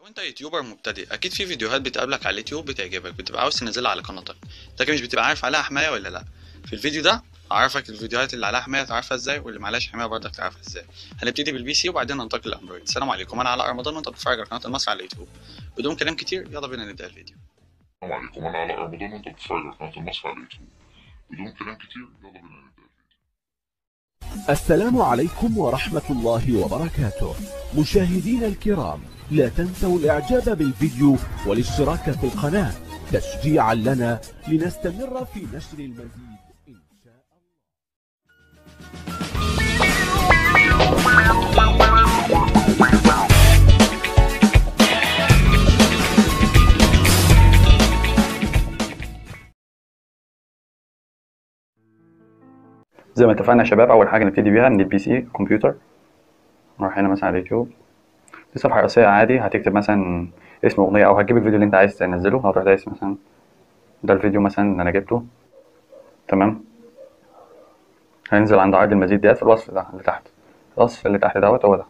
لو انت يوتيوبر مبتدئ اكيد في فيديوهات بتقابلك على اليوتيوب بتعجبك بتبقى عاوز تنزلها على قناتك لكن مش بتبقى عارف عليها حمايه ولا لا في الفيديو ده هعرفك الفيديوهات اللي عليها حمايه تعرفها ازاي واللي معلهاش حمايه برضك تعرفها ازاي هنبتدي بالبي سي وبعدين ننتقل للاندرويد السلام عليكم انا علاء رمضان وانت بتتفرج على قناه المصري على اليوتيوب بدون كلام كتير يلا بينا نبدا الفيديو السلام عليكم انا علاء رمضان وانت بتتفرج على قناه المصري على اليوتيوب بدون كلام كتير يلا بينا نبدا الفيديو السلام عليكم ورحمة الله وبركاته مشاهدينا الكرام لا تنسوا الإعجاب بالفيديو والاشتراك في القناة تشجيعا لنا لنستمر في نشر المزيد إن شاء الله زي ما اتفقنا يا شباب اول حاجه نبتدي بيها من البي سي كمبيوتر نروح هنا مثلا على اليوتيوب دي صفحه رئيسيه عادي هتكتب مثلا اسم اغنيه او هتجيب الفيديو اللي انت عايز تنزله هتروح دايس مثلا ده الفيديو مثلا اللي انا جبته تمام هينزل عند عرض المزيد ديت في الوصف ده اللي تحت الوصف اللي تحت دوت هو ده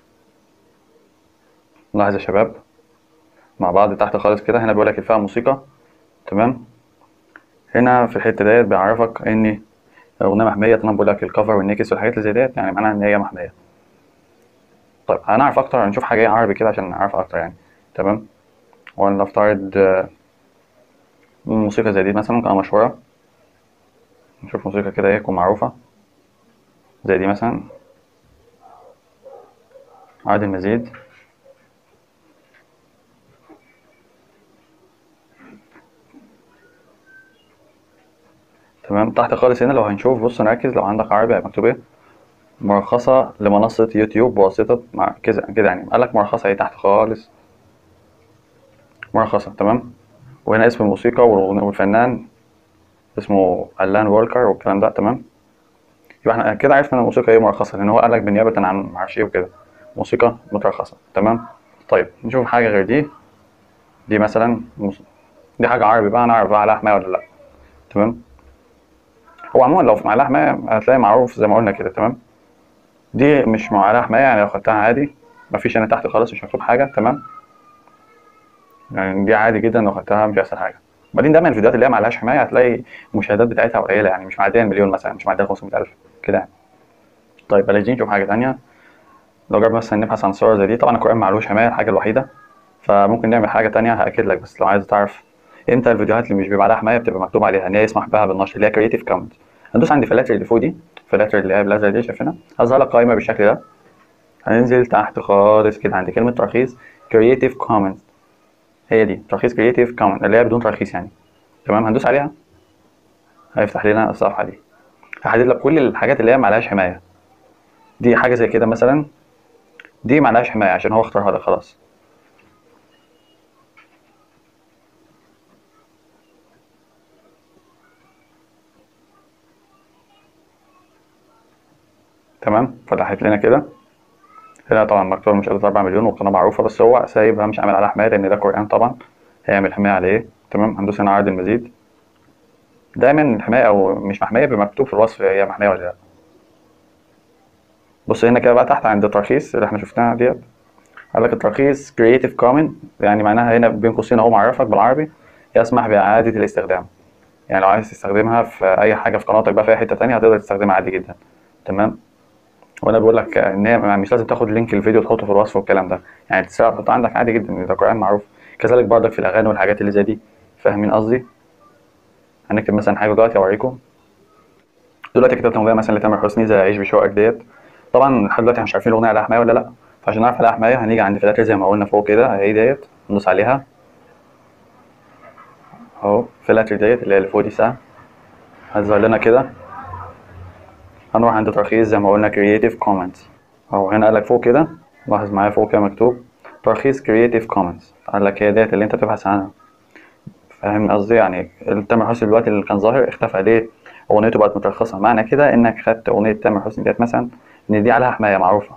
لاحظ يا شباب مع بعض تحت خالص كده هنا بيقول لك الفئه موسيقى تمام هنا في الحته ديت بيعرفك ان اغنيه محميه تمام بقول لك الكفر والنيكس والحاجات اللي زي ديت يعني معناها ان هي محميه طيب هنعرف اكتر هنشوف حاجه ايه عربي كده عشان نعرف اكتر يعني تمام ونفترض آه، موسيقى زي دي مثلا قناه مشهوره نشوف موسيقى كده ايه تكون معروفه زي دي مثلا عاد المزيد تمام تحت خالص هنا لو هنشوف بص نركز لو عندك عربي هيبقى مكتوب ايه مرخصة لمنصة يوتيوب بواسطة مع كذا كده يعني قال لك مرخصة ايه تحت خالص مرخصة تمام وهنا اسم الموسيقى والأغنية- والفنان اسمه ألان وولكر والكلام ده تمام يبقى احنا كده عرفنا ان الموسيقى ايه مرخصة لأن هو قال لك بالنيابة عن معرفش ايه وكده موسيقى مترخصة تمام طيب نشوف حاجة غير دي دي مثلا موس- دي حاجة عربي بقى نعرف بقى عليها حماية ولا لأ تمام هو عموما لو في معلقة حماية هتلاقي معروف زي ما قلنا كده تمام دي مش معلقة حماية يعني لو خدتها عادي مفيش هنا تحت خالص مش مكتوب حاجة تمام يعني دي عادي جدا لو خدتها مش هيحصل حاجة بعدين دايما الفيديوهات اللي هي معلهاش حماية هتلاقي المشاهدات بتاعتها قليلة يعني مش معدية المليون مثلا مش معدية 500 ألف كده يعني طيب عايزين نشوف حاجة تانية لو جرب مثلا نبحث عن صور زي دي طبعا القرآن معلوش حماية الحاجة الوحيدة فممكن نعمل حاجة تانية هأكد لك بس لو عايز تعرف امتى الفيديوهات اللي مش بيبقى عليها حماية بتبقى مكتوب عليها ان هي يسمح بها بالنشر اللي هي كريتيف كومنت هندوس عند فلاتر اللي فوق دي فلاتر اللي هي بالازرق دي شايفينها هظهر لك قائمه بالشكل ده هننزل تحت خالص كده عند كلمه ترخيص كرييتيف كومنت هي دي ترخيص كرييتيف كومنت اللي هي بدون ترخيص يعني تمام هندوس عليها هيفتح لنا الصفحه دي هحدد لك كل الحاجات اللي هي معلهاش حمايه دي حاجه زي كده مثلا دي معلهاش حمايه عشان هو اختارها لك خلاص تمام فتحت لنا كده هنا طبعا مكتوب مشاهدات 4 مليون والقناه معروفه بس هو سايبها مش عامل عليها حمايه لان ده قران طبعا هيعمل حمايه عليه تمام هندوس هنا عرض المزيد دايما الحمايه او مش محميه بيبقى مكتوب في الوصف هي محميه ولا لا بص هنا كده بقى تحت عند الترخيص اللي احنا شفناها ديت قال لك الترخيص كرييتيف كومن يعني معناها هنا بين قوسين اهو معرفك بالعربي يسمح باعاده الاستخدام يعني لو عايز تستخدمها في اي حاجه في قناتك بقى في اي حته تانية هتقدر تستخدمها عادي جدا تمام وانا بقول لك ان هي مش لازم تاخد لينك الفيديو تحطه في الوصف والكلام ده يعني تسرع تحطه عندك عادي جدا ده قرآن معروف كذلك برضك في الاغاني والحاجات اللي زي دي فاهمين قصدي هنكتب مثلا حاجه دلوقتي اوريكم دلوقتي كتبت اغنيه مثلا لتامر حسني زي عيش بشوقك ديت طبعا لحد دلوقتي مش عارفين الاغنيه عليها حمايه ولا لا فعشان نعرف عليها حمايه هنيجي عند فلاتر زي ما قلنا فوق كده اهي ديت ندوس عليها اهو فلاتر ديت اللي هي اللي فوق دي ساعه هتظهر لنا كده هنروح عند ترخيص زي ما قلنا Creative Commons اهو هنا قال لك فوق كده لاحظ معايا فوق كده مكتوب ترخيص Creative Commons قال لك هي ديت اللي انت بتبحث عنها فاهم قصدي يعني تامر حسني دلوقتي اللي كان ظاهر اختفى ليه اغنيته بقت مترخصه معنى كده انك خدت اغنيه تامر حسني ديت مثلا ان دي عليها حمايه معروفه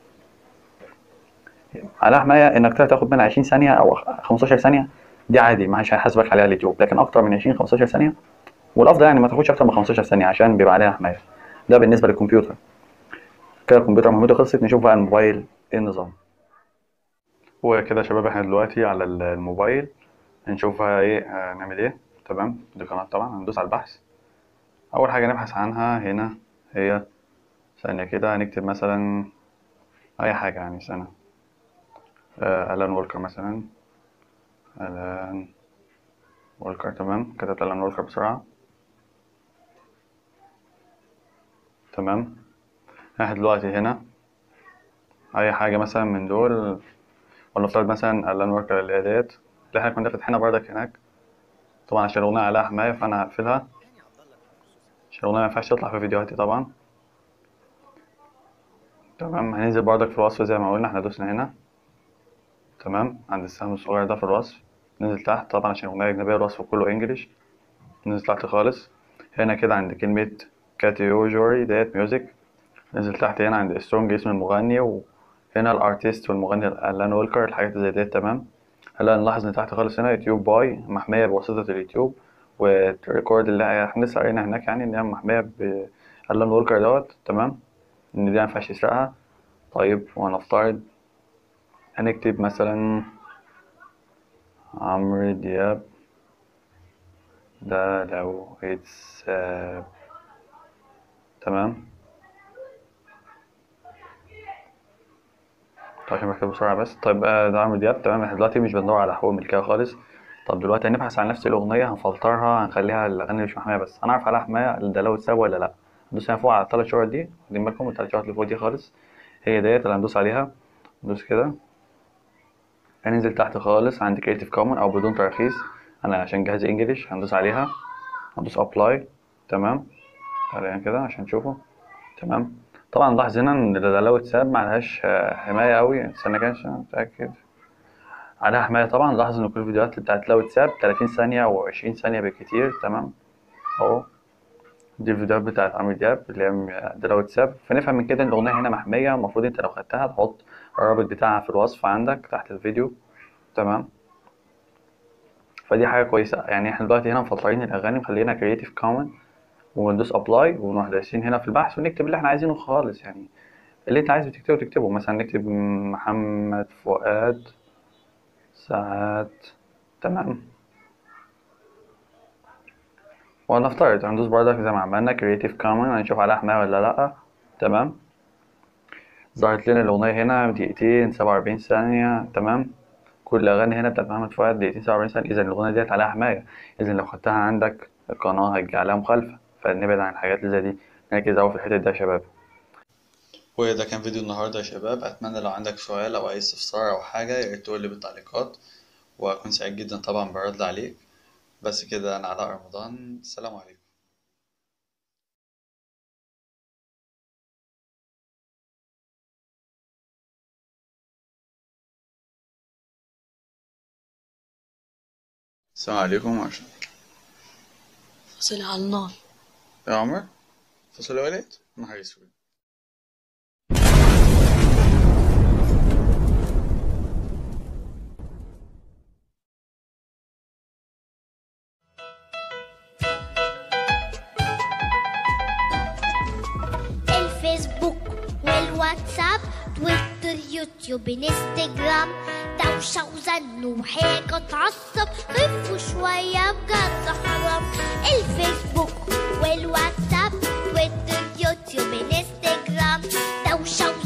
عليها حمايه انك تاخد منها 20 ثانيه او 15 ثانيه دي عادي ما هيحاسبك عليها اليوتيوب لكن اكتر من 20 15 ثانيه والافضل يعني ما تاخدش اكتر من 15 ثانيه عشان بيبقى عليها حمايه ده بالنسبه للكمبيوتر كده الكمبيوتر مهمته خلصت نشوف بقى الموبايل ايه النظام وكده يا شباب احنا دلوقتي على ال- الموبايل نشوفها ايه آه، نعمل ايه تمام دي قناة طبعا هندوس على البحث اول حاجة نبحث عنها هنا هي ثانية كده هنكتب مثلا اي حاجة يعني سنة آه، الان وولكر مثلا الان وولكر تمام كتبت الان وولكر بسرعة تمام احنا دلوقتي هنا اي حاجة مثلا من دول ولنفترض مثلا الان وولكر اللي هي ديت اللي احنا كنا فاتحينها بردك هناك طبعا عشان الأغنية عليها حماية فأنا هقفلها عشان الأغنية مينفعش تطلع في فيديوهاتي طبعا تمام هننزل بردك في الوصف زي ما قلنا احنا دوسنا هنا تمام عند السهم الصغير ده في الوصف ننزل تحت طبعا عشان الأغنية أجنبية الوصف كله إنجليش ننزل تحت خالص هنا كده عند كلمة كاتيجوري ديت ميوزك ننزل تحت هنا عند سترونج اسم المغني وهنا الارتيست والمغني الان وولكر الحاجات زي ديت تمام هلا نلاحظ ان تحت خالص هنا يوتيوب باي محمية بواسطة اليوتيوب والريكورد اللي احنا لسه قرينا هناك يعني ان هي محمية ب الان وولكر دوت تمام ان دي مينفعش يسرقها طيب وهنفترض هنكتب مثلا عمرو دياب ده لو اتساب تمام طيب عشان بكتب بسرعة بس طيب آه، ده عمرو دياب تمام احنا دلوقتي مش بندور على حقوق ملكية خالص طب دلوقتي هنبحث عن نفس الأغنية هنفلترها هنخليها الأغاني اللي مش محمية بس هنعرف عليها حماية ده لو اتساب ولا لأ ندوس هنا فوق على التلات شهور دي واخدين بالكم التلات شهور اللي فوق دي خالص هي ديت اللي هندوس عليها ندوس كده هننزل تحت خالص عند كريتيف كومن أو بدون ترخيص أنا عشان جهازي إنجليش هندوس عليها هندوس أبلاي تمام حاليا كده عشان تشوفوا تمام طبعا لاحظ هنا ان ده لو اتساب معلهاش آه، حماية قوي استنى كده عشان اتأكد عليها حماية طبعا لاحظ ان كل الفيديوهات بتاعت لو اتساب 30 ثانية او 20 ثانية بالكتير تمام اهو دي الفيديوهات بتاعت عمرو دياب اللي هي م- ده لو اتساب فنفهم من كده ان الاغنية هنا محمية المفروض انت لو خدتها تحط الرابط بتاعها في الوصف عندك تحت الفيديو تمام فدي حاجة كويسة يعني احنا دلوقتي هنا مفلترين الأغاني مخلينا كريتيف كومن وندوس ابلاي ونروح دايسين هنا في البحث ونكتب اللي احنا عايزينه خالص يعني اللي انت عايز تكتبه تكتبه مثلا نكتب محمد فؤاد ساعات تمام ونفترض هندوس بردك زي ما عملنا كريتيف كومن هنشوف عليها حماية ولا لأ تمام ظهرت لنا الأغنية هنا دقيقتين سبعة وأربعين ثانية تمام كل الأغاني هنا بتاعت محمد فؤاد دقيقتين سبعة وأربعين ثانية إذا الأغنية ديت عليها حماية إذا لو خدتها عندك القناة هيجي عليها مخالفة فنبعد عن الحاجات اللي زي دي نركز أوي في الحتة دي يا شباب وده كان فيديو النهارده يا شباب اتمنى لو عندك سؤال او اي استفسار او حاجه يا ريت تقول لي بالتعليقات واكون سعيد جدا طبعا برد عليك بس كده انا علاء رمضان السلام عليكم السلام عليكم عشان فصل على النار يا عمر فصل ولد نهار اسود الفيسبوك والواتساب تويتر يوتيوب انستجرام دوشة وزن وحاجة تعصب خفوا شوية بجد حرام الفيسبوك والواتساب تويتر يوتيوب انستجرام دوشة وزن